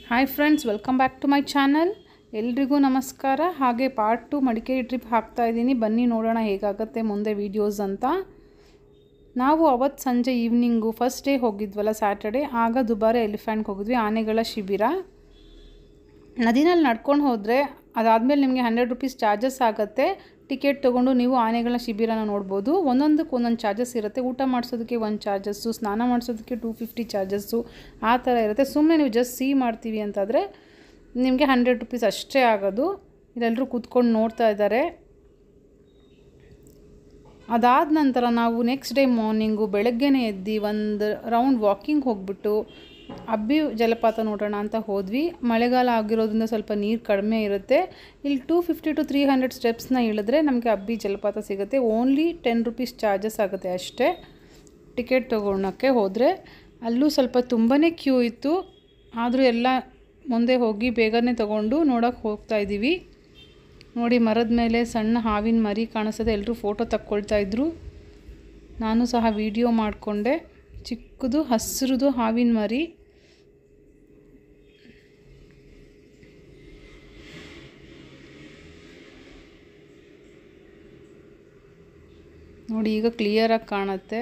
Hi friends welcome back to my channel ಎಲ್ರಿಗೂ ನಮಸ್ಕಾರ ಹಾಗೆ ಪಾರ್ಟ್ ಟು ಮಡಿಕೇರಿ ಟ್ರಿಪ್ ಹಾಕ್ತಾ ಇದ್ದೀನಿ ಬನ್ನಿ ನೋಡೋಣ ಹೇಗಾಗುತ್ತೆ ಮುಂದೆ ವೀಡಿಯೋಸ್ ಅಂತ ನಾವು ಅವತ್ತು ಸಂಜೆ ಈವ್ನಿಂಗು ಫಸ್ಟ್ ಡೇ ಹೋಗಿದ್ವಲ್ಲ ಸ್ಯಾಟರ್ಡೆ ಆಗ ದುಬಾರೆ ಎಲಿಫೆಂಟ್ಗೆ ಹೋಗಿದ್ವಿ ಆನೆಗಳ ಶಿಬಿರ ನದಿನಲ್ಲಿ ನಡ್ಕೊಂಡು ಹೋದರೆ ಅದಾದಮೇಲೆ ನಿಮಗೆ ಹಂಡ್ರೆಡ್ ರುಪೀಸ್ ಚಾರ್ಜಸ್ ಆಗುತ್ತೆ ಟಿಕೆಟ್ ತೊಗೊಂಡು ನೀವು ಆನೆಗಳ ಶಿಬಿರನ ನೋಡ್ಬೋದು ಒಂದೊಂದಕ್ಕೆ ಒಂದೊಂದು ಚಾರ್ಜಸ್ ಇರುತ್ತೆ ಊಟ ಮಾಡಿಸೋದಕ್ಕೆ ಒಂದು ಚಾರ್ಜಸ್ಸು ಸ್ನಾನ ಮಾಡಿಸೋದಕ್ಕೆ ಟೂ ಫಿಫ್ಟಿ ಚಾರ್ಜಸ್ಸು ಆ ಥರ ಇರುತ್ತೆ ಸುಮ್ಮನೆ ನೀವು ಜಸ್ಟ್ ಸಿ ಮಾಡ್ತೀವಿ ಅಂತಾದರೆ ನಿಮಗೆ ಹಂಡ್ರೆಡ್ ರುಪೀಸ್ ಅಷ್ಟೇ ಆಗೋದು ಇಲ್ಲೆಲ್ಲರೂ ಕೂತ್ಕೊಂಡು ನೋಡ್ತಾ ಇದ್ದಾರೆ ಅದಾದ ನಂತರ ನಾವು ನೆಕ್ಸ್ಟ್ ಡೇ ಮಾರ್ನಿಂಗು ಬೆಳಗ್ಗೆನೇ ಎದ್ದು ಒಂದು ರೌಂಡ್ ವಾಕಿಂಗ್ ಹೋಗ್ಬಿಟ್ಟು ಅಬ್ಬಿ ಜಲಪಾತ ನೋಡೋಣ ಅಂತ ಹೋದ್ವಿ ಮಳೆಗಾಲ ಆಗಿರೋದ್ರಿಂದ ಸ್ವಲ್ಪ ನೀರು ಕಡಿಮೆ ಇರುತ್ತೆ ಇಲ್ಲಿ two fifty to three hundred ಸ್ಟೆಪ್ಸ್ನ ಇಳಿದ್ರೆ ನಮಗೆ ಅಬ್ಬಿ ಜಲಪಾತ ಸಿಗುತ್ತೆ ಓನ್ಲಿ ಟೆನ್ ರುಪೀಸ್ ಚಾರ್ಜಸ್ ಆಗುತ್ತೆ ಅಷ್ಟೇ ಟಿಕೆಟ್ ತೊಗೊಳಕ್ಕೆ ಹೋದರೆ ಅಲ್ಲೂ ಸ್ವಲ್ಪ ತುಂಬಾ ಕ್ಯೂ ಇತ್ತು ಆದರೂ ಎಲ್ಲ ಮುಂದೆ ಹೋಗಿ ಬೇಗನೆ ತೊಗೊಂಡು ನೋಡೋಕ್ಕೆ ಹೋಗ್ತಾ ಇದ್ದೀವಿ ನೋಡಿ ಮರದ ಮೇಲೆ ಸಣ್ಣ ಹಾವಿನ ಮರಿ ಕಾಣಿಸ್ತದೆ ಎಲ್ಲರೂ ಫೋಟೋ ತಕ್ಕೊಳ್ತಾ ಇದ್ರು ನಾನು ಸಹ ವಿಡಿಯೋ ಮಾಡಿಕೊಂಡೆ ಚಿಕ್ಕದು ಹಸಿರುದು ಹಾವಿನ ಮರಿ ನೋಡಿ ಈಗ ಕ್ಲಿಯರಾಗಿ ಕಾಣುತ್ತೆ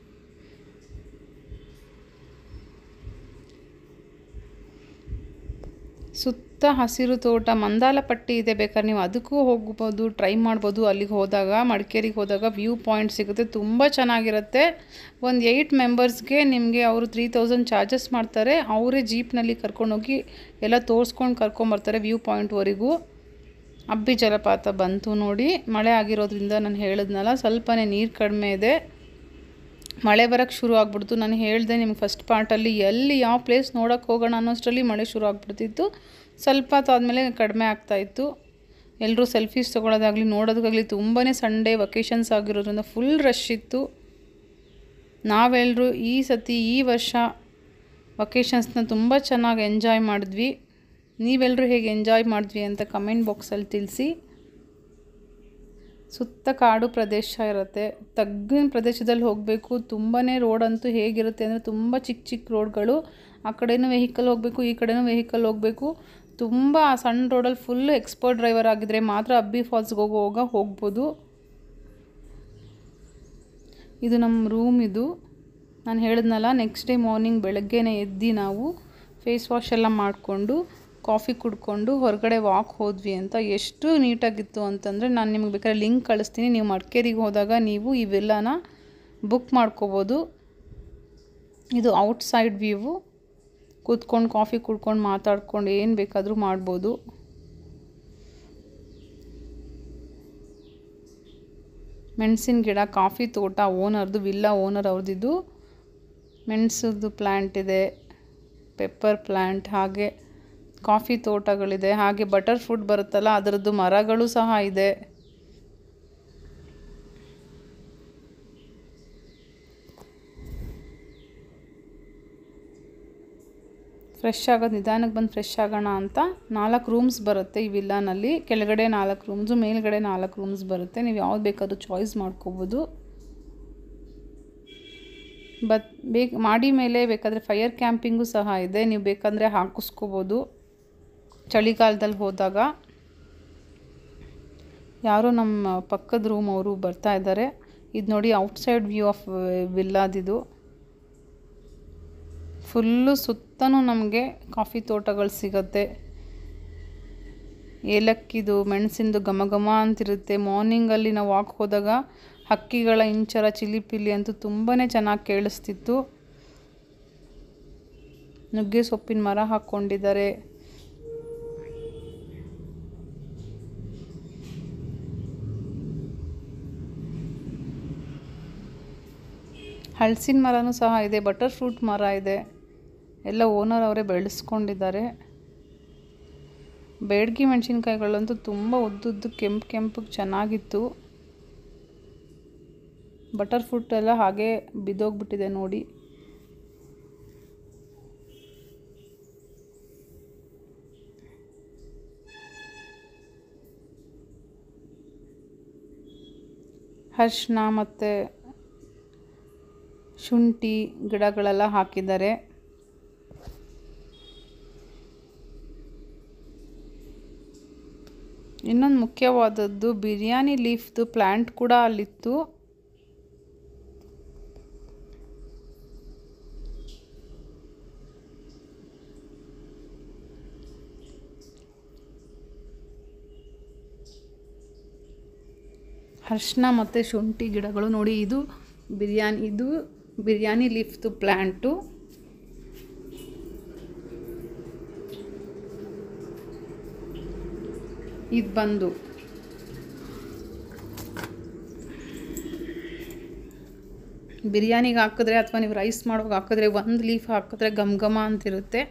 ಸುತ್ತ ಹಸಿರು ತೋಟ ಮಂದಾಲ ಪಟ್ಟಿ ಇದೆ ಬೇಕಾದ್ರೆ ನೀವು ಅದಕ್ಕೂ ಹೋಗ್ಬೋದು ಟ್ರೈ ಮಾಡ್ಬೋದು ಅಲ್ಲಿಗೆ ಹೋದಾಗ ಮಡಿಕೇರಿಗೆ ಹೋದಾಗ ವ್ಯೂ ಪಾಯಿಂಟ್ ಸಿಗುತ್ತೆ ತುಂಬ ಚೆನ್ನಾಗಿರುತ್ತೆ ಒಂದು ಏಯ್ಟ್ ಮೆಂಬರ್ಸ್ಗೆ ನಿಮಗೆ ಅವರು ತ್ರೀ ತೌಸಂಡ್ ಚಾರ್ಜಸ್ ಮಾಡ್ತಾರೆ ಅವರೇ ಜೀಪ್ನಲ್ಲಿ ಕರ್ಕೊಂಡೋಗಿ ಎಲ್ಲ ತೋರಿಸ್ಕೊಂಡು ಕರ್ಕೊಂಬರ್ತಾರೆ ವ್ಯೂ ಪಾಯಿಂಟ್ವರೆಗೂ ಅಬ್ಬಿ ಜಲಪಾತ ಬಂತು ನೋಡಿ ಮಳೆ ಆಗಿರೋದ್ರಿಂದ ನಾನು ಹೇಳಿದ್ನಲ್ಲ ಸ್ವಲ್ಪನೇ ನೀರು ಕಡಿಮೆ ಇದೆ ಮಳೆ ಬರೋಕ್ಕೆ ಶುರು ಆಗ್ಬಿಡ್ತು ನಾನು ಹೇಳಿದೆ ನಿಮ್ಗೆ ಫಸ್ಟ್ ಪಾರ್ಟಲ್ಲಿ ಎಲ್ಲಿ ಯಾವ ಪ್ಲೇಸ್ ನೋಡೋಕ್ಕೆ ಹೋಗೋಣ ಅನ್ನೋಷ್ಟರಲ್ಲಿ ಮಳೆ ಶುರು ಆಗ್ಬಿಡ್ತಿತ್ತು ಸ್ವಲ್ಪ ಹೊತ್ತಾದಮೇಲೆ ಕಡಿಮೆ ಆಗ್ತಾಯಿತ್ತು ಎಲ್ಲರೂ ಸೆಲ್ಫೀಸ್ ತೊಗೊಳೋದಾಗಲಿ ನೋಡೋದಕ್ಕಾಗಲಿ ತುಂಬಾ ಸಂಡೇ ವೊಕೇಶನ್ಸ್ ಆಗಿರೋದ್ರಿಂದ ಫುಲ್ ರಶ್ ಇತ್ತು ನಾವೆಲ್ಲರೂ ಈ ಸತಿ ಈ ವರ್ಷ ವೊಕೇಶನ್ಸ್ನ ತುಂಬ ಚೆನ್ನಾಗಿ ಎಂಜಾಯ್ ಮಾಡಿದ್ವಿ ನೀವೆಲ್ಲರೂ ಹೇಗೆ ಎಂಜಾಯ್ ಮಾಡಿದ್ವಿ ಅಂತ ಕಮೆಂಟ್ ಬಾಕ್ಸಲ್ಲಿ ತಿಳಿಸಿ ಸುತ್ತ ಕಾಡು ಪ್ರದೇಶ ಇರುತ್ತೆ ತಗ್ಗಿನ ಪ್ರದೇಶದಲ್ಲಿ ಹೋಗಬೇಕು ತುಂಬಾ ರೋಡ್ ಅಂತೂ ಹೇಗಿರುತ್ತೆ ಅಂದರೆ ತುಂಬ ಚಿಕ್ಕ ಚಿಕ್ಕ ರೋಡ್ಗಳು ಆ ಕಡೆನೂ ವೆಹಿಕಲ್ ಹೋಗಬೇಕು ಈ ಕಡೆನೂ ವೆಹಿಕಲ್ ಹೋಗಬೇಕು ತುಂಬ ಸಣ್ಣ ರೋಡಲ್ಲಿ ಫುಲ್ಲು ಎಕ್ಸ್ಪರ್ಟ್ ಡ್ರೈವರ್ ಆಗಿದ್ದರೆ ಮಾತ್ರ ಅಬ್ಬಿ ಫಾಲ್ಸ್ಗೆ ಹೋಗುವಾಗ ಹೋಗ್ಬೋದು ಇದು ನಮ್ಮ ರೂಮ್ ಇದು ನಾನು ಹೇಳಿದ್ನಲ್ಲ ನೆಕ್ಸ್ಟ್ ಡೇ ಮಾರ್ನಿಂಗ್ ಬೆಳಗ್ಗೆನೇ ಎದ್ದು ನಾವು ಫೇಸ್ ವಾಶ್ ಎಲ್ಲ ಮಾಡಿಕೊಂಡು ಕಾಫಿ ಕುಡ್ಕೊಂಡು ಹೊರಗಡೆ ವಾಕ್ ಹೋದ್ವಿ ಅಂತ ಎಷ್ಟು ನೀಟಾಗಿತ್ತು ಅಂತಂದರೆ ನಾನು ನಿಮಗೆ ಬೇಕಾದ್ರೆ ಲಿಂಕ್ ಕಳಿಸ್ತೀನಿ ನೀವು ಮಡಿಕೇರಿಗೆ ಹೋದಾಗ ನೀವು ಈ ವಿಲ್ಲಾನ ಬುಕ್ ಮಾಡ್ಕೋಬೋದು ಇದು ಔಟ್ಸೈಡ್ ವ್ಯೂವು ಕೂತ್ಕೊಂಡು ಕಾಫಿ ಕುಡ್ಕೊಂಡು ಮಾತಾಡ್ಕೊಂಡು ಏನು ಬೇಕಾದರೂ ಮಾಡ್ಬೋದು ಮೆಣಸಿನ ಗಿಡ ಕಾಫಿ ತೋಟ ಓನರ್ದು ವಿಲ್ಲಾ ಓನರ್ ಅವ್ರದ್ದಿದ್ದು ಮೆಣಸದ್ದು ಪ್ಲ್ಯಾಂಟ್ ಇದೆ ಪೆಪ್ಪರ್ ಪ್ಲ್ಯಾಂಟ್ ಹಾಗೆ ಕಾಫಿ ತೋಟಗಳಿದೆ ಹಾಗೆ ಬಟರ್ ಫ್ರೂಟ್ ಬರುತ್ತಲ್ಲ ಅದರದ್ದು ಮರಗಳು ಸಹ ಇದೆ ಫ್ರೆಶ್ ಆಗೋದು ನಿಧಾನಕ್ಕೆ ಬಂದು ಫ್ರೆಶ್ ಆಗೋಣ ಅಂತ ನಾಲ್ಕು ರೂಮ್ಸ್ ಬರುತ್ತೆ ಈ ವಿಲ್ಲಾನಲ್ಲಿ ಕೆಳಗಡೆ ನಾಲ್ಕು ರೂಮ್ಸು ಮೇಲ್ಗಡೆ ನಾಲ್ಕು ರೂಮ್ಸ್ ಬರುತ್ತೆ ನೀವು ಯಾವ್ದು ಬೇಕಾದ್ರೂ ಚಾಯ್ಸ್ ಮಾಡ್ಕೋಬೋದು ಬಟ್ ಬೇಕು ಮಾಡಿ ಮೇಲೆ ಬೇಕಾದರೆ ಫೈರ್ ಕ್ಯಾಂಪಿಂಗು ಸಹ ಇದೆ ನೀವು ಬೇಕಂದರೆ ಹಾಕಿಸ್ಕೋಬೋದು ಚಳಿಗಾಲದಲ್ಲಿ ಹೋದಾಗ ಯಾರೋ ನಮ್ಮ ಪಕ್ಕದ ರೂಮ್ ಅವರು ಬರ್ತಾ ಇದ್ದಾರೆ ಇದು ನೋಡಿ ಔಟ್ಸೈಡ್ ವ್ಯೂ ಆಫ್ ವಿಲ್ಲಾದಿದು ಫುಲ್ಲು ಸುತ್ತಲೂ ನಮಗೆ ಕಾಫಿ ತೋಟಗಳು ಸಿಗುತ್ತೆ ಏಲಕ್ಕಿದು ಮೆಣಸಿಂದು ಘಮ ಘಮ ಅಂತಿರುತ್ತೆ ಮಾರ್ನಿಂಗಲ್ಲಿ ನಾವು ವಾಕ್ ಹೋದಾಗ ಹಕ್ಕಿಗಳ ಇಂಚರ ಚಿಲಿಪಿಲಿ ಅಂತೂ ತುಂಬಾ ಚೆನ್ನಾಗಿ ಕೇಳಿಸ್ತಿತ್ತು ನುಗ್ಗೆ ಸೊಪ್ಪಿನ ಮರ ಹಾಕ್ಕೊಂಡಿದ್ದಾರೆ ಹಲಸಿನ ಮರನೂ ಸಹ ಇದೆ ಬಟರ್ ಫ್ರೂಟ್ ಮರ ಇದೆ ಎಲ್ಲ ಓನರ್ ಅವರೇ ಬೆಳೆಸ್ಕೊಂಡಿದ್ದಾರೆ ಬೇಡ್ಗಿ ಮೆಣಸಿನ್ಕಾಯಿಗಳಂತೂ ತುಂಬ ಉದ್ದುದ್ದು ಕೆಂಪು ಕೆಂಪಗೆ ಚೆನ್ನಾಗಿತ್ತು ಬಟರ್ ಫ್ರೂಟ್ ಎಲ್ಲ ಹಾಗೆ ಬಿದ್ದೋಗ್ಬಿಟ್ಟಿದೆ ನೋಡಿ ಅರ್ಶಿನ ಮತ್ತು ಶುಂಠಿ ಗಿಡಗಳೆಲ್ಲ ಹಾಕಿದ್ದಾರೆ ಇನ್ನೊಂದು ಮುಖ್ಯವಾದದ್ದು ಬಿರಿಯಾನಿ ಲೀಫ್ದು ಪ್ಲ್ಯಾಂಟ್ ಕೂಡ ಅಲ್ಲಿತ್ತು ಅರ್ಶಿನ ಮತ್ತು ಶುಂಠಿ ಗಿಡಗಳು ನೋಡಿ ಇದು ಬಿರಿಯಾನಿ ಇದು ಬಿರಿಯಾನಿ ಲೀಫ್ದು ಪ್ಲ್ಯಾಂಟು ಇದು ಬಂದು ಬಿರಿಯಾನಿಗೆ ಹಾಕಿದ್ರೆ ಅಥವಾ ನೀವು ರೈಸ್ ಮಾಡುವಾಗ ಹಾಕಿದ್ರೆ ಒಂದು ಲೀಫ್ ಹಾಕಿದ್ರೆ ಘಮ್ ಘಮ ಅಂತಿರುತ್ತೆ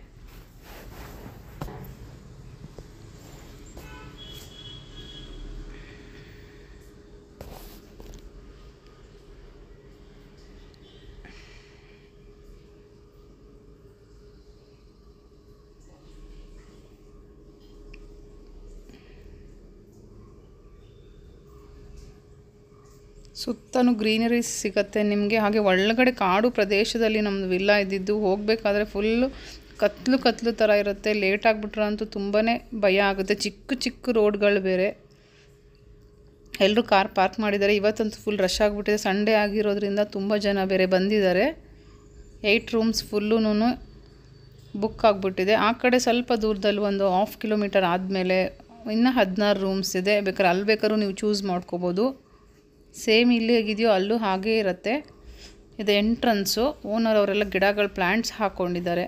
ಸುತ್ತಲೂ ಗ್ರೀನರೀಸ್ ಸಿಗುತ್ತೆ ನಿಮಗೆ ಹಾಗೆ ಒಳಗಡೆ ಕಾಡು ಪ್ರದೇಶದಲ್ಲಿ ನಮ್ಮದು ವಿಲ್ಲ ಇದ್ದಿದ್ದು ಹೋಗಬೇಕಾದ್ರೆ ಫುಲ್ಲು ಕತ್ಲು ಕತ್ಲು ಥರ ಇರುತ್ತೆ ಲೇಟ್ ಆಗಿಬಿಟ್ರೆ ಅಂತೂ ತುಂಬಾ ಭಯ ಆಗುತ್ತೆ ಚಿಕ್ಕ ಚಿಕ್ಕ ರೋಡ್ಗಳು ಬೇರೆ ಎಲ್ಲರೂ ಕಾರ್ ಪಾರ್ಕ್ ಮಾಡಿದ್ದಾರೆ ಇವತ್ತಂತೂ ಫುಲ್ ರಶ್ ಆಗಿಬಿಟ್ಟಿದೆ ಸಂಡೇ ಆಗಿರೋದ್ರಿಂದ ತುಂಬ ಜನ ಬೇರೆ ಬಂದಿದ್ದಾರೆ ಏಯ್ಟ್ ರೂಮ್ಸ್ ಫುಲ್ಲೂ ಬುಕ್ ಆಗಿಬಿಟ್ಟಿದೆ ಆ ಕಡೆ ಸ್ವಲ್ಪ ದೂರದಲ್ಲಿ ಒಂದು ಹಾಫ್ ಕಿಲೋಮೀಟರ್ ಆದಮೇಲೆ ಇನ್ನೂ ಹದಿನಾರು ರೂಮ್ಸ್ ಇದೆ ಬೇಕಾದ್ರೆ ಅಲ್ಲಿ ಬೇಕಾದ್ರೂ ನೀವು ಚೂಸ್ ಮಾಡ್ಕೋಬೋದು ಸೇಮ್ ಇಲ್ಲಿ ಹೇಗಿದೆಯೋ ಅಲ್ಲೂ ಹಾಗೇ ಇರುತ್ತೆ ಇದು ಎಂಟ್ರನ್ಸು ಓನರ್ ಅವರೆಲ್ಲ ಗಿಡಗಳು ಪ್ಲ್ಯಾಂಟ್ಸ್ ಹಾಕ್ಕೊಂಡಿದ್ದಾರೆ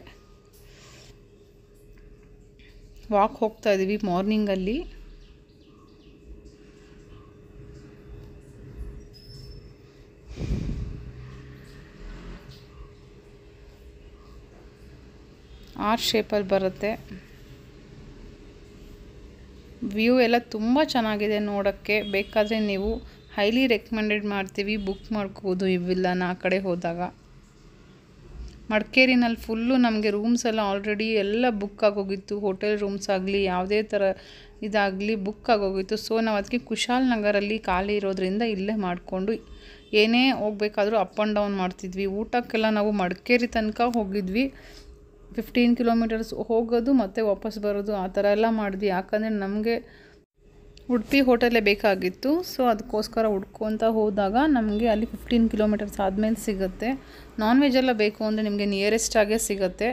ವಾಕ್ ಹೋಗ್ತಾ ಇದ್ದೀವಿ ಮಾರ್ನಿಂಗಲ್ಲಿ ಆರ್ ಶೇಪಲ್ಲಿ ಬರುತ್ತೆ ವ್ಯೂ ಎಲ್ಲ ತುಂಬ ಚೆನ್ನಾಗಿದೆ ನೋಡೋಕ್ಕೆ ಬೇಕಾದರೆ ನೀವು ಹೈಲಿ ರೆಕಮೆಂಡೆಡ್ ಮಾಡ್ತೀವಿ ಬುಕ್ ಮಾಡ್ಕೋಬೋದು ಈ ವಿಲ್ಲನ ಆ ಕಡೆ ಹೋದಾಗ ಮಡಿಕೇರಿನಲ್ಲಿ ಫುಲ್ಲು ನಮಗೆ ರೂಮ್ಸ್ ಎಲ್ಲ ಆಲ್ರೆಡಿ ಎಲ್ಲ ಬುಕ್ ಆಗೋಗಿತ್ತು ಹೋಟೆಲ್ ರೂಮ್ಸ್ ಆಗಲಿ ಯಾವುದೇ ಥರ ಇದಾಗಲಿ ಬುಕ್ ಆಗೋಗಿತ್ತು ಸೊ ನಾವು ಅದಕ್ಕೆ ಕುಶಾಲ್ ನಗರಲ್ಲಿ ಖಾಲಿ ಇರೋದ್ರಿಂದ ಇಲ್ಲೇ ಮಾಡಿಕೊಂಡು ಏನೇ ಹೋಗ್ಬೇಕಾದ್ರೂ ಅಪ್ ಆ್ಯಂಡ್ ಡೌನ್ ಮಾಡ್ತಿದ್ವಿ ಊಟಕ್ಕೆಲ್ಲ ನಾವು ಮಡಿಕೇರಿ ತನಕ ಹೋಗಿದ್ವಿ ಫಿಫ್ಟೀನ್ ಕಿಲೋಮೀಟರ್ಸ್ ಹೋಗೋದು ಮತ್ತು ವಾಪಸ್ ಬರೋದು ಆ ಥರ ಎಲ್ಲ ಮಾಡಿದ್ವಿ ಯಾಕಂದರೆ ನಮಗೆ ಉಡುಪಿ ಹೋಟೆಲೇ ಬೇಕಾಗಿತ್ತು ಸೊ ಅದಕ್ಕೋಸ್ಕರ ಹುಡ್ಕೊತ ಹೋದಾಗ ನಮಗೆ ಅಲ್ಲಿ ಫಿಫ್ಟೀನ್ ಕಿಲೋಮೀಟರ್ಸ್ ಆದಮೇಲೆ ಸಿಗುತ್ತೆ ನಾನ್ ವೆಜ್ ಎಲ್ಲ ಬೇಕು ಅಂದರೆ ನಿಮಗೆ ನಿಯರೆಸ್ಟ್ ಆಗೇ ಸಿಗುತ್ತೆ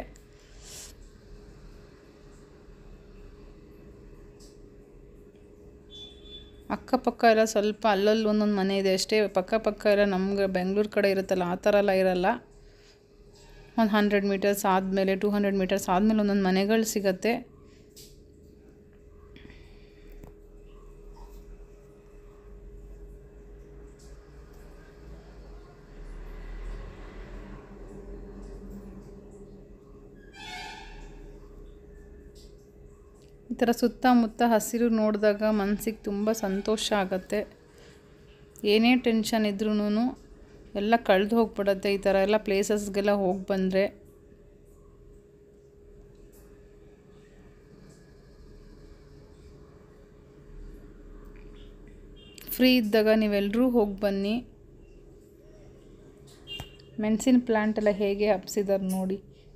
ಅಕ್ಕಪಕ್ಕ ಎಲ್ಲ ಸ್ವಲ್ಪ ಅಲ್ಲಲ್ಲಿ ಒಂದೊಂದು ಮನೆ ಇದೆ ಅಷ್ಟೇ ಪಕ್ಕ ಪಕ್ಕ ಎಲ್ಲ ನಮ್ಗೆ ಬೆಂಗಳೂರು ಕಡೆ ಇರುತ್ತಲ್ಲ ಆ ಥರ ಎಲ್ಲ ಇರಲ್ಲ ಒಂದು ಹಂಡ್ರೆಡ್ ಮೀಟರ್ಸ್ ಆದಮೇಲೆ ಟೂ ಹಂಡ್ರೆಡ್ ಮೀಟರ್ಸ್ ಆದಮೇಲೆ ಒಂದೊಂದು ಮನೆಗಳು ಸಿಗುತ್ತೆ ಈ ಥರ ಸುತ್ತಮುತ್ತ ಹಸಿರು ನೋಡಿದಾಗ ಮನಸ್ಸಿಗೆ ತುಂಬ ಸಂತೋಷ ಆಗುತ್ತೆ ಏನೇ ಟೆನ್ಷನ್ ಇದ್ರೂ ಎಲ್ಲ ಕಳೆದು ಹೋಗ್ಬಿಡುತ್ತೆ ಈ ಥರ ಎಲ್ಲ ಪ್ಲೇಸಸ್ಗೆಲ್ಲ ಹೋಗಿ ಬಂದರೆ ಫ್ರೀ ಇದ್ದಾಗ ನೀವೆಲ್ಲರೂ ಹೋಗಿ ಬನ್ನಿ ಮೆಣಸಿನ ಪ್ಲ್ಯಾಂಟ್ ಎಲ್ಲ ಹೇಗೆ ಹಬ್ಸಿದ್ದಾರೆ ನೋಡಿ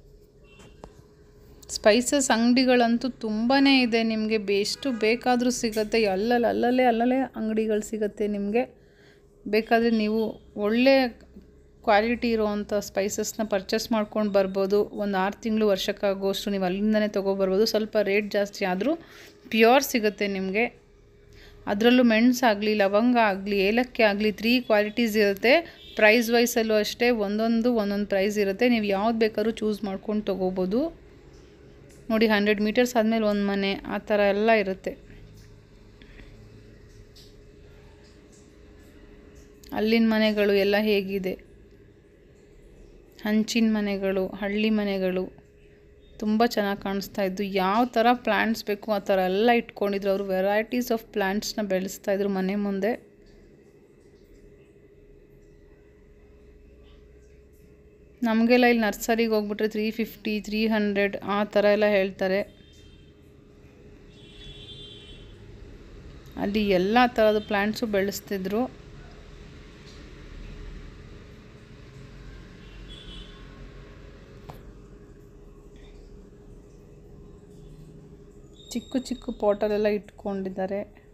ಸ್ಪೈಸಸ್ ಅಂಗಡಿಗಳಂತೂ ತುಂಬಾ ಇದೆ ನಿಮಗೆ ಎಷ್ಟು ಬೇಕಾದರೂ ಸಿಗುತ್ತೆ ಅಲ್ಲಲ್ಲಿ ಅಲ್ಲಲ್ಲೇ ಅಲ್ಲಲ್ಲೇ ಅಂಗಡಿಗಳು ಸಿಗುತ್ತೆ ನಿಮಗೆ ಬೇಕಾದರೆ ನೀವು ಒಳ್ಳೆ ಕ್ವಾಲಿಟಿ ಇರೋವಂಥ ಸ್ಪೈಸಸ್ನ ಪರ್ಚೇಸ್ ಮಾಡ್ಕೊಂಡು ಬರ್ಬೋದು ಒಂದು ಆರು ತಿಂಗಳು ವರ್ಷಕ್ಕಾಗೋಷ್ಟು ನೀವು ಅಲ್ಲಿಂದನೇ ತೊಗೊಬರ್ಬೋದು ಸ್ವಲ್ಪ ರೇಟ್ ಜಾಸ್ತಿ ಆದರೂ ಪ್ಯೂರ್ ಸಿಗುತ್ತೆ ನಿಮಗೆ ಅದರಲ್ಲೂ ಮೆಣಸಾಗಲಿ ಲವಂಗ ಆಗಲಿ ಏಲಕ್ಕಿ ಆಗಲಿ ತ್ರೀ ಕ್ವಾಲಿಟೀಸ್ ಇರುತ್ತೆ ಪ್ರೈಸ್ ವೈಸಲ್ಲೂ ಅಷ್ಟೇ ಒಂದೊಂದು ಒಂದೊಂದು ಪ್ರೈಸ್ ಇರುತ್ತೆ ನೀವು ಯಾವ್ದು ಬೇಕಾದ್ರೂ ಚೂಸ್ ಮಾಡ್ಕೊಂಡು ತೊಗೋಬೋದು ನೋಡಿ ಹಂಡ್ರೆಡ್ ಮೀಟರ್ಸ್ ಆದಮೇಲೆ ಒಂದು ಮನೆ ಆ ಥರ ಎಲ್ಲ ಇರುತ್ತೆ ಅಲ್ಲಿನ ಮನೆಗಳು ಎಲ್ಲ ಹೇಗಿದೆ ಹಂಚಿನ ಮನೆಗಳು ಹಳ್ಳಿ ಮನೆಗಳು ತುಂಬ ಚೆನ್ನಾಗಿ ಕಾಣಿಸ್ತಾ ಇದ್ದು ಯಾವ ಥರ ಪ್ಲ್ಯಾಂಟ್ಸ್ ಬೇಕು ಆ ಥರ ಎಲ್ಲ ಇಟ್ಕೊಂಡಿದ್ರು ಅವರು ವೆರೈಟೀಸ್ ಆಫ್ ಪ್ಲ್ಯಾಂಟ್ಸ್ನ ಬೆಳೆಸ್ತಾಯಿದ್ರು ಮನೆ ಮುಂದೆ ನಮಗೆಲ್ಲ ಇಲ್ಲಿ ನರ್ಸರಿಗೆ ಹೋಗ್ಬಿಟ್ರೆ ತ್ರೀ ಫಿಫ್ಟಿ ತ್ರೀ ಹಂಡ್ರೆಡ್ ಆ ಥರ ಎಲ್ಲ ಹೇಳ್ತಾರೆ ಅಲ್ಲಿ ಎಲ್ಲ ಥರದ ಪ್ಲ್ಯಾಂಟ್ಸು ಬೆಳೆಸ್ತಿದ್ರು ಚಿಕ್ಕ ಚಿಕ್ಕ ಪಾಟಲ್ಲೆಲ್ಲ ಇಟ್ಕೊಂಡಿದ್ದಾರೆ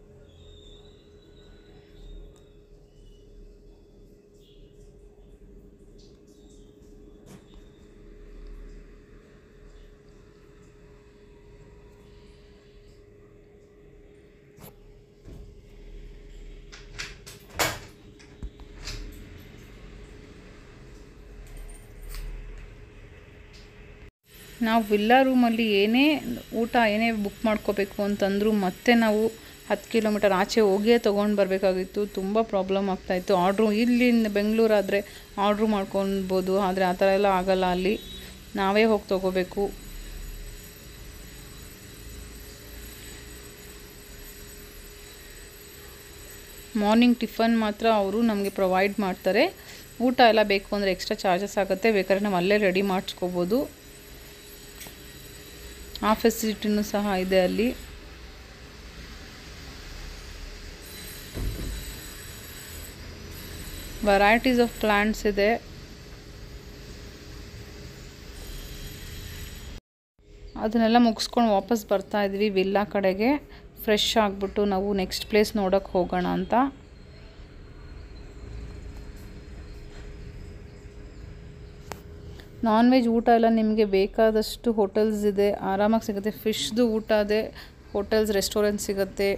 ನಾವು ವಿಲ್ಲಾ ರೂಮಲ್ಲಿ ಏನೇ ಊಟ ಏನೇ ಬುಕ್ ಮಾಡ್ಕೋಬೇಕು ಅಂತಂದರೂ ಮತ್ತೆ ನಾವು ಹತ್ತು ಕಿಲೋಮೀಟರ್ ಆಚೆ ಹೋಗಿಯೇ ತೊಗೊಂಡು ಬರಬೇಕಾಗಿತ್ತು ತುಂಬ ಪ್ರಾಬ್ಲಮ್ ಆಗ್ತಾಯಿತ್ತು ಆರ್ಡ್ರು ಇಲ್ಲಿಂದ ಬೆಂಗಳೂರಾದರೆ ಆರ್ಡ್ರು ಮಾಡ್ಕೊಳ್ಬೋದು ಆದರೆ ಆ ಥರ ಎಲ್ಲ ಆಗಲ್ಲ ಅಲ್ಲಿ ನಾವೇ ಹೋಗಿ ತೊಗೋಬೇಕು ಮಾರ್ನಿಂಗ್ ಟಿಫನ್ ಮಾತ್ರ ಅವರು ನಮಗೆ ಪ್ರೊವೈಡ್ ಮಾಡ್ತಾರೆ ಊಟ ಎಲ್ಲ ಬೇಕು ಅಂದರೆ ಎಕ್ಸ್ಟ್ರಾ ಚಾರ್ಜಸ್ ಆಗುತ್ತೆ ಬೇಕಾದ್ರೆ ನಾವು ಅಲ್ಲೇ ರೆಡಿ ಮಾಡಿಸ್ಕೋಬೋದು ಆ ಫೆಸಿಲಿಟಿನೂ ಸಹ ಇದೆ ಅಲ್ಲಿ ವೆರೈಟೀಸ್ ಆಫ್ ಪ್ಲ್ಯಾಂಟ್ಸ್ ಇದೆ ಅದನ್ನೆಲ್ಲ ಮುಗಿಸ್ಕೊಂಡು ವಾಪಸ್ ಬರ್ತಾ ಇದ್ವಿ ವಿಲ್ಲಾ ಕಡೆಗೆ ಫ್ರೆಶ್ ಆಗಿಬಿಟ್ಟು ನಾವು ನೆಕ್ಸ್ಟ್ ಪ್ಲೇಸ್ ನೋಡೋಕ್ಕೆ ಹೋಗೋಣ ಅಂತ ನಾನ್ ವೆಜ್ ಊಟ ಎಲ್ಲ ನಿಮಗೆ ಬೇಕಾದಷ್ಟು ಹೋಟೆಲ್ಸ್ ಇದೆ ಆರಾಮಾಗಿ ಸಿಗುತ್ತೆ ಫಿಶ್ದು ಊಟ ಇದೆ ಹೋಟೆಲ್ಸ್ ರೆಸ್ಟೋರೆಂಟ್ ಸಿಗುತ್ತೆ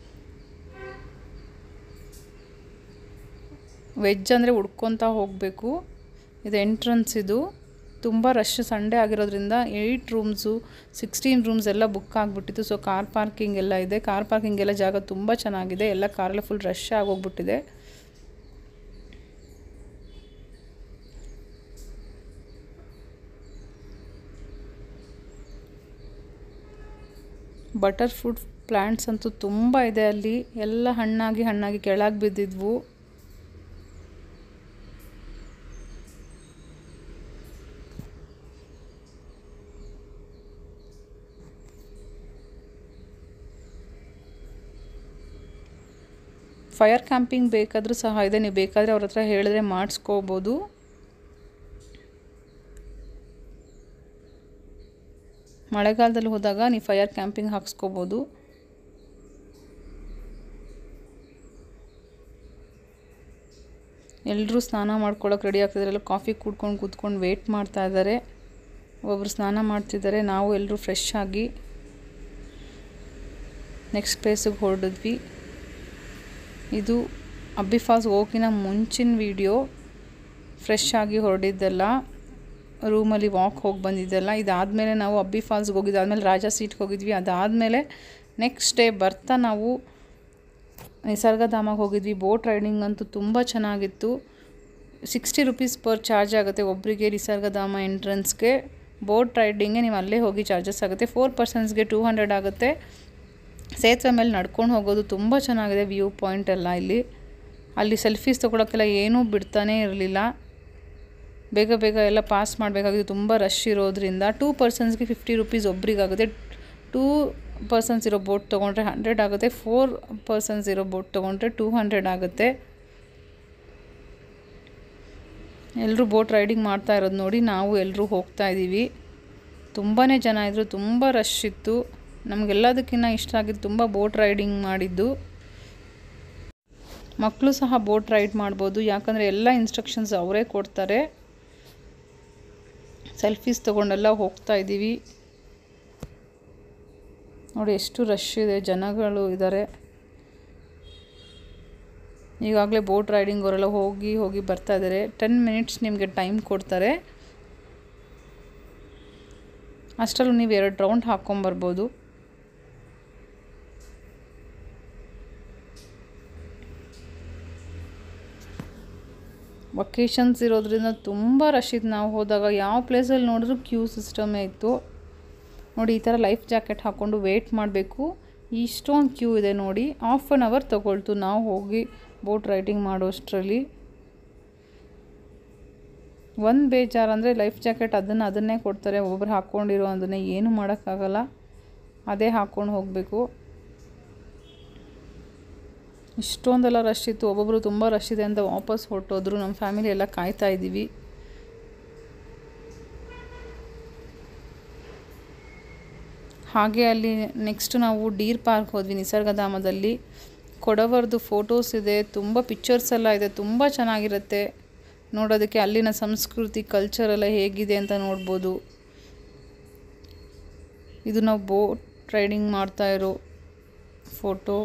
ವೆಜ್ ಅಂದರೆ ಹುಡ್ಕೊತಾ ಹೋಗಬೇಕು ಇದು ಎಂಟ್ರನ್ಸ್ ಇದು ತುಂಬ ರಶ್ ಸಂಡೇ ಆಗಿರೋದ್ರಿಂದ ಏಯ್ಟ್ ರೂಮ್ಸು ಸಿಕ್ಸ್ಟೀನ್ ರೂಮ್ಸ್ ಎಲ್ಲ ಬುಕ್ ಆಗಿಬಿಟ್ಟಿತ್ತು ಸೊ ಕಾರ್ ಪಾರ್ಕಿಂಗ್ ಎಲ್ಲ ಇದೆ ಕಾರ್ ಪಾರ್ಕಿಂಗ್ ಎಲ್ಲ ಜಾಗ ತುಂಬ ಚೆನ್ನಾಗಿದೆ ಎಲ್ಲ ಕಾರೆಲ್ಲ ಫುಲ್ ರಶ್ ಆಗೋಗ್ಬಿಟ್ಟಿದೆ ಬಟರ್ ಫ್ರೂಟ್ ಪ್ಲ್ಯಾಂಟ್ಸ್ ಅಂತೂ ತುಂಬ ಇದೆ ಅಲ್ಲಿ ಎಲ್ಲ ಹಣ್ಣಾಗಿ ಹಣ್ಣಾಗಿ ಕೆಳಗೆ ಬಿದ್ದಿದ್ವು ಫೈರ್ ಕ್ಯಾಂಪಿಂಗ್ ಬೇಕಾದರೂ ಸಹ ಇದೆ ನೀವು ಬೇಕಾದರೆ ಅವ್ರ ಹತ್ರ ಹೇಳಿದ್ರೆ ಮಾಡಿಸ್ಕೋಬೋದು ಮಳೆಗಾಲದಲ್ಲಿ ಹೋದಾಗ ನೀವು ಫೈರ್ ಕ್ಯಾಂಪಿಂಗ್ ಹಾಕ್ಸ್ಕೋಬೋದು ಎಲ್ಲರೂ ಸ್ನಾನ ಮಾಡ್ಕೊಳ್ಳೋಕೆ ರೆಡಿ ಆಗ್ತಿದ್ದಾರೆ ಕಾಫಿ ಕುಡ್ಕೊಂಡು ಕೂತ್ಕೊಂಡು ವೆಯ್ಟ್ ಮಾಡ್ತಾ ಇದ್ದಾರೆ ಒಬ್ಬರು ಸ್ನಾನ ಮಾಡ್ತಿದ್ದಾರೆ ನಾವು ಎಲ್ಲರೂ ಫ್ರೆಶ್ ಆಗಿ ನೆಕ್ಸ್ಟ್ ಪ್ಲೇಸಿಗೆ ಹೊರಡಿದ್ವಿ ಇದು ಅಬ್ಬಿ ಫಾಲ್ಸ್ ಹೋಗಿನ ಮುಂಚಿನ ವೀಡಿಯೋ ಫ್ರೆಶ್ ಆಗಿ ಹೊರಡಿದ್ದೆಲ್ಲ ರೂಮಲ್ಲಿ ವಾಕ್ ಹೋಗಿ ಬಂದಿದ್ದೆಲ್ಲ ಇದಾದಮೇಲೆ ನಾವು ಅಬ್ಬಿ ಫಾಲ್ಸ್ಗೆ ಹೋಗಿದ್ದು ಆದಮೇಲೆ ರಾಜಾ ಸೀಟ್ಗೆ ಹೋಗಿದ್ವಿ ಅದಾದಮೇಲೆ ನೆಕ್ಸ್ಟ್ ಡೇ ಬರ್ತಾ ನಾವು ನಿಸರ್ಗಧಾಮಕ್ಕೆ ಹೋಗಿದ್ವಿ ಬೋಟ್ ರೈಡಿಂಗ್ ಅಂತೂ ತುಂಬ ಚೆನ್ನಾಗಿತ್ತು ಸಿಕ್ಸ್ಟಿ ರುಪೀಸ್ ಪರ್ ಚಾರ್ಜ್ ಆಗುತ್ತೆ ಒಬ್ಬರಿಗೆ ನಿಸರ್ಗಧಾಮ ಎಂಟ್ರೆನ್ಸ್ಗೆ ಬೋಟ್ ರೈಡಿಂಗ್ಗೆ ನೀವು ಅಲ್ಲೇ ಹೋಗಿ ಚಾರ್ಜಸ್ ಆಗುತ್ತೆ ಫೋರ್ ಪರ್ಸನ್ಸ್ಗೆ ಟೂ ಹಂಡ್ರೆಡ್ ಆಗುತ್ತೆ ಸೇತುವೆ ಮೇಲೆ ನಡ್ಕೊಂಡು ಹೋಗೋದು ತುಂಬ ಚೆನ್ನಾಗಿದೆ ವ್ಯೂ ಪಾಯಿಂಟ್ ಎಲ್ಲ ಇಲ್ಲಿ ಅಲ್ಲಿ ಸೆಲ್ಫೀಸ್ ತೊಗೊಳಕ್ಕೆಲ್ಲ ಏನೂ ಬಿಡ್ತಾನೇ ಇರಲಿಲ್ಲ ಬೇಗ ಬೇಗ ಎಲ್ಲ ಪಾಸ್ ಮಾಡಬೇಕಾಗಿತ್ತು ತುಂಬ ರಶ್ ಇರೋದ್ರಿಂದ ಟೂ ಪರ್ಸನ್ಸ್ಗೆ ಫಿಫ್ಟಿ ರುಪೀಸ್ ಒಬ್ರಿಗಾಗುತ್ತೆ ಟೂ ಪರ್ಸನ್ಸ್ ಇರೋ ಬೋಟ್ ತೊಗೊಂಡ್ರೆ ಹಂಡ್ರೆಡ್ ಆಗುತ್ತೆ ಫೋರ್ ಪರ್ಸನ್ಸ್ ಇರೋ ಬೋಟ್ ತೊಗೊಂಡ್ರೆ ಟೂ ಹಂಡ್ರೆಡ್ ಆಗುತ್ತೆ ಎಲ್ಲರೂ ಬೋಟ್ ರೈಡಿಂಗ್ ಮಾಡ್ತಾ ಇರೋದು ನೋಡಿ ನಾವು ಎಲ್ಲರೂ ಹೋಗ್ತಾ ಇದ್ದೀವಿ ತುಂಬಾ ಜನ ಇದ್ದರು ತುಂಬ ರಶ್ ಇತ್ತು ನಮಗೆಲ್ಲದಕ್ಕಿಂತ ಇಷ್ಟ ಆಗಿದ್ದು ತುಂಬ ಬೋಟ್ ರೈಡಿಂಗ್ ಮಾಡಿದ್ದು ಮಕ್ಕಳು ಸಹ ಬೋಟ್ ರೈಡ್ ಮಾಡ್ಬೋದು ಯಾಕಂದರೆ ಎಲ್ಲ ಇನ್ಸ್ಟ್ರಕ್ಷನ್ಸ್ ಅವರೇ ಕೊಡ್ತಾರೆ ಸೆಲ್ಫೀಸ್ ತೊಗೊಂಡೆಲ್ಲ ಹೋಗ್ತಾ ಇದ್ದೀವಿ ನೋಡಿ ಎಷ್ಟು ರಶ್ ಇದೆ ಜನಗಳು ಇದ್ದಾರೆ ಈಗಾಗಲೇ ಬೋಟ್ ರೈಡಿಂಗ್ ಅವರೆಲ್ಲ ಹೋಗಿ ಹೋಗಿ ಬರ್ತಾ ಇದ್ದಾರೆ ಟೆನ್ ಮಿನಿಟ್ಸ್ ನಿಮಗೆ ಟೈಮ್ ಕೊಡ್ತಾರೆ ಅಷ್ಟರಲ್ಲೂ ನೀವು ಎರಡು ರೌಂಡ್ ಹಾಕ್ಕೊಂಬರ್ಬೋದು ವೊಕೇಶನ್ಸ್ ಇರೋದ್ರಿಂದ ತುಂಬ ರಶ್ ಇತ್ತು ನಾವು ಹೋದಾಗ ಯಾವ ಪ್ಲೇಸಲ್ಲಿ ನೋಡಿದ್ರೂ ಕ್ಯೂ ಸಿಸ್ಟಮೇ ಇತ್ತು ನೋಡಿ ಈ ಥರ ಲೈಫ್ ಜಾಕೆಟ್ ಹಾಕ್ಕೊಂಡು ವೆಯ್ಟ್ ಮಾಡಬೇಕು ಇಷ್ಟೊಂದು ಕ್ಯೂ ಇದೆ ನೋಡಿ ಹಾಫ್ ಆನ್ ಅವರ್ ತೊಗೊಳ್ತು ನಾವು ಹೋಗಿ ಬೋಟ್ ರೈಡಿಂಗ್ ಮಾಡೋಷ್ಟರಲ್ಲಿ ಒಂದು ಬೇಜಾರು ಅಂದರೆ ಲೈಫ್ ಜಾಕೆಟ್ ಅದನ್ನು ಅದನ್ನೇ ಕೊಡ್ತಾರೆ ಒಬ್ಬರು ಹಾಕ್ಕೊಂಡಿರೋ ಅದನ್ನೇ ಏನೂ ಮಾಡೋಕ್ಕಾಗಲ್ಲ ಅದೇ ಹಾಕ್ಕೊಂಡು ಹೋಗಬೇಕು ಇಷ್ಟೊಂದೆಲ್ಲ ರಶ್ ಇತ್ತು ಒಬ್ಬೊಬ್ಬರು ತುಂಬ ರಶ್ ಇದೆ ಅಂತ ವಾಪಸ್ ಹೊರಟೋದ್ರು ನಮ್ಮ ಫ್ಯಾಮಿಲಿ ಎಲ್ಲ ಕಾಯ್ತಾ ಇದ್ದೀವಿ ಹಾಗೆ ಅಲ್ಲಿ ನೆಕ್ಸ್ಟ್ ನಾವು ಡೀರ್ ಪಾರ್ಕ್ ಹೋದ್ವಿ ನಿಸರ್ಗಧಾಮದಲ್ಲಿ ಕೊಡವರದು ಫೋಟೋಸ್ ಇದೆ ತುಂಬ ಪಿಕ್ಚರ್ಸ್ ಎಲ್ಲ ಇದೆ ತುಂಬ ಚೆನ್ನಾಗಿರುತ್ತೆ ನೋಡೋದಕ್ಕೆ ಅಲ್ಲಿನ ಸಂಸ್ಕೃತಿ ಕಲ್ಚರ್ ಎಲ್ಲ ಹೇಗಿದೆ ಅಂತ ನೋಡ್ಬೋದು ಇದು ನಾವು ಬೋಟ್ ರೈಡಿಂಗ್ ಮಾಡ್ತಾ ಇರೋ ಫೋಟೋ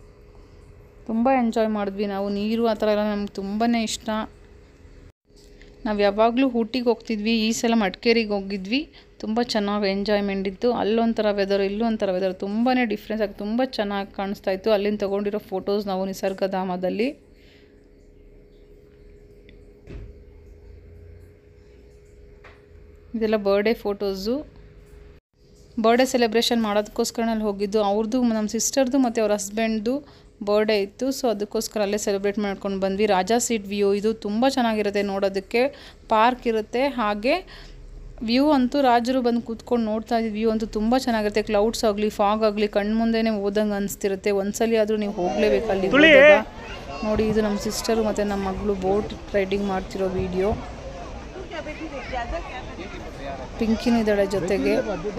ತುಂಬ ಎಂಜಾಯ್ ಮಾಡಿದ್ವಿ ನಾವು ನೀರು ಆ ಥರ ಎಲ್ಲ ನಮ್ಗೆ ತುಂಬಾ ಇಷ್ಟ ನಾವು ಯಾವಾಗಲೂ ಊಟಿಗೆ ಹೋಗ್ತಿದ್ವಿ ಈ ಸಲ ಮಡಿಕೇರಿಗೆ ಹೋಗಿದ್ವಿ ತುಂಬ ಚೆನ್ನಾಗಿ ಎಂಜಾಯ್ಮೆಂಟ್ ಇತ್ತು ಅಲ್ಲೊಂಥರ ವೆದರ್ ಇಲ್ಲೊಂಥರ ವೆದರ್ ತುಂಬಾ ಡಿಫ್ರೆನ್ಸ್ ಆಗಿ ತುಂಬ ಚೆನ್ನಾಗಿ ಕಾಣಿಸ್ತಾ ಇತ್ತು ಅಲ್ಲಿಂದ ತೊಗೊಂಡಿರೋ ಫೋಟೋಸ್ ನಾವು ನಿಸರ್ಗಧಾಮದಲ್ಲಿ ಇದೆಲ್ಲ ಬರ್ಡೇ ಫೋಟೋಸು ಬರ್ಡೇ ಸೆಲೆಬ್ರೇಷನ್ ಮಾಡೋದಕ್ಕೋಸ್ಕರ ಅಲ್ಲಿ ಹೋಗಿದ್ದು ಅವ್ರದ್ದು ನಮ್ಮ ಸಿಸ್ಟರ್ದು ಮತ್ತು ಅವ್ರ ಹಸ್ಬೆಂಡ್ದು ಬರ್ಡೇ ಇತ್ತು ಸೊ ಅದಕ್ಕೋಸ್ಕರ ಅಲ್ಲೇ ಸೆಲೆಬ್ರೇಟ್ ಮಾಡ್ಕೊಂಡು ಬಂದ್ವಿ ರಾಜಾ ಸೀಟ್ ವ್ಯೂ ಇದು ತುಂಬ ಚೆನ್ನಾಗಿರುತ್ತೆ ನೋಡೋದಕ್ಕೆ ಪಾರ್ಕ್ ಇರುತ್ತೆ ಹಾಗೆ ವ್ಯೂ ಅಂತೂ ರಾಜರು ಬಂದು ಕೂತ್ಕೊಂಡು ನೋಡ್ತಾ ಇದ್ದ ವ್ಯೂ ಅಂತೂ ತುಂಬ ಚೆನ್ನಾಗಿರುತ್ತೆ ಕ್ಲೌಡ್ಸ್ ಆಗಲಿ ಫಾಗ್ ಆಗಲಿ ಕಣ್ಣು ಮುಂದೆನೇ ಓದಂಗೆ ಅನಿಸ್ತಿರುತ್ತೆ ಒಂದ್ಸಲಿ ಆದರೂ ನೀವು ಹೋಗಲೇಬೇಕು ಅಲ್ಲಿ ಹೋದಾಗ. ನೋಡಿ ಇದು ನಮ್ಮ ಸಿಸ್ಟರು ಮತ್ತು ನಮ್ಮ ಮಗಳು ಬೋಟ್ ರೈಡಿಂಗ್ ಮಾಡ್ತಿರೋ ವಿಡಿಯೋ ಪಿಂಕಿನೂ ಇದ್ದಾಳೆ ಜೊತೆಗೆ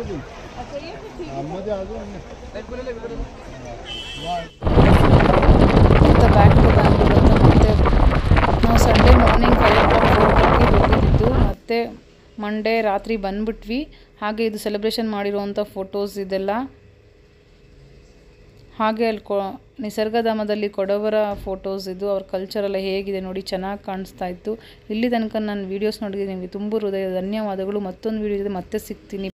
ಮತ್ತು ಬ್ಯಾಕ್ ಟು ಬ್ಯಾಂಗ್ಳೂರ್ ಅಂತ ಮತ್ತೆ ನಾವು Sunday morning five o'clock four ಓ ಕ್ಲಾಕ್ಗೆ ಹೋಗಿದ್ದು ಮತ್ತು ಮಂಡೇ ರಾತ್ರಿ ಬಂದ್ಬಿಟ್ವಿ ಹಾಗೆ ಇದು ಸೆಲೆಬ್ರೇಷನ್ ಮಾಡಿರುವಂಥ ಫೋಟೋಸ್ ಇದೆಲ್ಲ ಹಾಗೆ ಅಲ್ಲಿ ಕೊ ನಿಸರ್ಗಧಾಮದಲ್ಲಿ ಕೊಡವರ ಫೋಟೋಸ್ ಇದು ಅವ್ರ ಕಲ್ಚರ್ ಎಲ್ಲ ಹೇಗಿದೆ ನೋಡಿ ಚೆನ್ನಾಗಿ ಕಾಣಿಸ್ತಾ ಇತ್ತು ಇಲ್ಲಿ ತನಕ ನಾನು ವೀಡಿಯೋಸ್ ನೋಡಿದ್ದೀನಿ ನಿಮಗೆ ತುಂಬ ಹೃದಯ ಧನ್ಯವಾದಗಳು ಮತ್ತೊಂದು ವೀಡಿಯೋ ಮತ್ತೆ ಸಿಗ್ತೀನಿ